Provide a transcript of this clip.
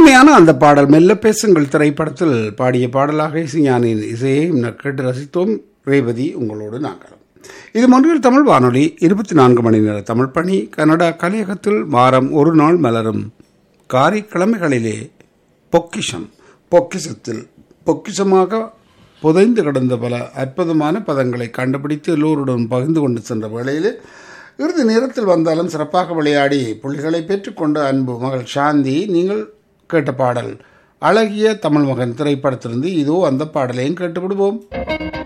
இனிமையான அந்த பாடல் மெல்ல பேசுங்கள் திரைப்படத்தில் பாடிய பாடலாக இசைஞானின் இசையை ந- கேட்டு ரசித்தோம் ரேவதி உங்களோடு நாங்கள் இது மொன்றில் தமிழ் வானொலி இருபத்தி நான்கு மணி நேர தமிழ் பணி கனடா கலையகத்தில் வாரம் ஒரு நாள் மலரும் காரிக்கிழமைகளிலே பொக்கிஷம் பொக்கிஷத்தில் பொக்கிஷமாக புதைந்து கிடந்த பல அற்புதமான பதங்களை கண்டுபிடித்து எல்லோருடன் பகிர்ந்து கொண்டு சென்ற வேளையில் இறுதி நேரத்தில் வந்தாலும் சிறப்பாக விளையாடி புள்ளிகளை பெற்றுக்கொண்ட அன்பு மகள் சாந்தி நீங்கள் கேட்ட பாடல் அழகிய தமிழ் மகன் திரைப்படத்திலிருந்து இதோ அந்த பாடலையும் கேட்டு விடுவோம்